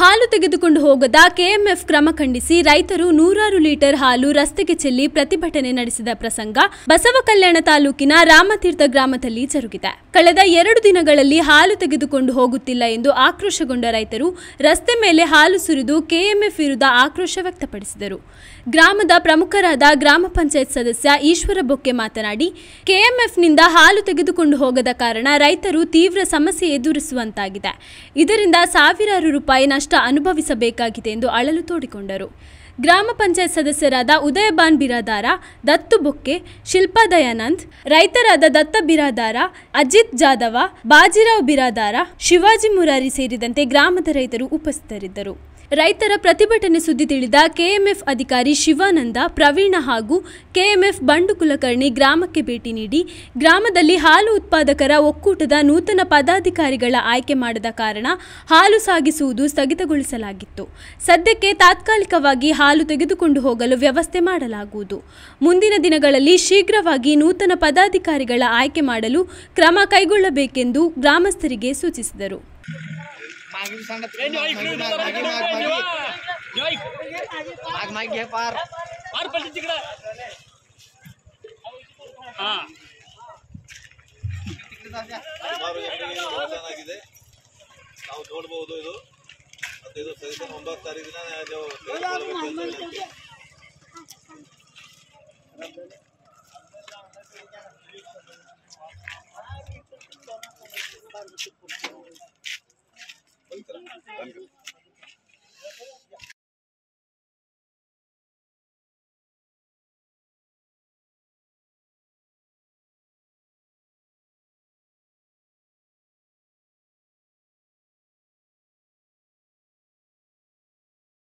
ಹಾಲು ತೆಗೆದುಕೊಂಡು ಹೋಗದ ಕೆಎಂಎಫ್ ಕ್ರಮ ಖಂಡಿಸಿ ರೈತರು ನೂರಾರು ಲೀಟರ್ ಹಾಲು ರಸ್ತೆಗೆ ಚೆಲ್ಲಿ ಪ್ರತಿಭಟನೆ ನಡೆಸಿದ ಪ್ರಸಂಗ ಬಸವ ಕಲ್ಯಾಣ ತಾಲೂಕಿನ ರಾಮತೀರ್ಥ ಗ್ರಾಮದಲ್ಲಿ ಜರುಗಿದೆ ಕಳೆದ ಎರಡು ದಿನಗಳಲ್ಲಿ ಹಾಲು ತೆಗೆದುಕೊಂಡು ಹೋಗುತ್ತಿಲ್ಲ ಎಂದು ಆಕ್ರೋಶಗೊಂಡ ರೈತರು ರಸ್ತೆ ಮೇಲೆ ಹಾಲು ಸುರಿದು ಕೆಎಂಎಫ್ ವಿರುದ್ಧ ಆಕ್ರೋಶ ವ್ಯಕ್ತಪಡಿಸಿದರು ಗ್ರಾಮದ ಪ್ರಮುಖರಾದ ಗ್ರಾಮ ಪಂಚಾಯತ್ ಸದಸ್ಯ ಈಶ್ವರ ಬೊಕ್ಕೆ ಮಾತನಾಡಿ ಕೆಎಂಎಫ್ನಿಂದ ಹಾಲು ತೆಗೆದುಕೊಂಡು ಹೋಗದ ಕಾರಣ ರೈತರು ತೀವ್ರ ಸಮಸ್ಯೆ ಎದುರಿಸುವಂತಾಗಿದೆ ಇದರಿಂದ ಸಾವಿರಾರು ರೂಪಾಯಿ ನಷ್ಟ ಅನುಭವಿಸಬೇಕಾಗಿದೆ ಎಂದು ಅಳಲು ತೋಡಿಕೊಂಡರು ಗ್ರಾಮ ಪಂಚಾಯತ್ ಸದಸ್ಯರಾದ ಉದಯಬಾನ್ ಬಿರಾದಾರ ದತ್ತು ಬೊಕ್ಕೆ ಶಿಲ್ಪಾ ದಯಾನಂದ್ ರೈತರಾದ ದತ್ತ ಬಿರಾದಾರ ಅಜಿತ್ ಜಾದವ ಬಾಜಿರಾವ್ ಬಿರಾದಾರ ಶಿವಾಜಿ ಮುರಾರಿ ಸೇರಿದಂತೆ ಗ್ರಾಮದ ರೈತರು ಉಪಸ್ಥಿತರಿದ್ದರು ರೈತರ ಪ್ರತಿಭಟನೆ ಸುದ್ದಿ ತಿಳಿದ ಕೆಎಂಎಫ್ ಅಧಿಕಾರಿ ಶಿವಾನಂದ ಪ್ರವೀಣ ಹಾಗೂ ಕೆಎಂಎಫ್ ಬಂಡು ಕುಲಕರ್ಣಿ ಗ್ರಾಮಕ್ಕೆ ಭೇಟಿ ನೀಡಿ ಗ್ರಾಮದಲ್ಲಿ ಹಾಲು ಉತ್ಪಾದಕರ ಒಕ್ಕೂಟದ ನೂತನ ಪದಾಧಿಕಾರಿಗಳ ಆಯ್ಕೆ ಮಾಡದ ಕಾರಣ ಹಾಲು ಸಾಗಿಸುವುದು ಸ್ಥಗಿತಗೊಳಿಸಲಾಗಿತ್ತು ಸದ್ಯಕ್ಕೆ ತಾತ್ಕಾಲಿಕವಾಗಿ ಹಾಲು ತೆಗೆದುಕೊಂಡು ಹೋಗಲು ವ್ಯವಸ್ಥೆ ಮಾಡಲಾಗುವುದು ಮುಂದಿನ ದಿನಗಳಲ್ಲಿ ಶೀಘ್ರವಾಗಿ ನೂತನ ಪದಾಧಿಕಾರಿಗಳ ಆಯ್ಕೆ ಮಾಡಲು ಕ್ರಮ ಕೈಗೊಳ್ಳಬೇಕೆಂದು ಗ್ರಾಮಸ್ಥರಿಗೆ ಸೂಚಿಸಿದರು मागे बी सांगत मागे मागे मागे माग माग घे पार पार पडली तिकडं हा ಸುಮಾರು ಎಕರೆಗೆ ನುಕ್ಸಾನ್ ಆಗಿದೆ ನಾವು ನೋಡ್ಬೋದು ಇದು ಮತ್ತೆ ಇದು ಸರಿದ ಒಂಬತ್ತು ತಾರೀಕಿನ ನೀವು ತೆಗೆದುಕೊಳ್ಳಬೇಕು ಅಂತ ಹೇಳ್ತೀವಿ.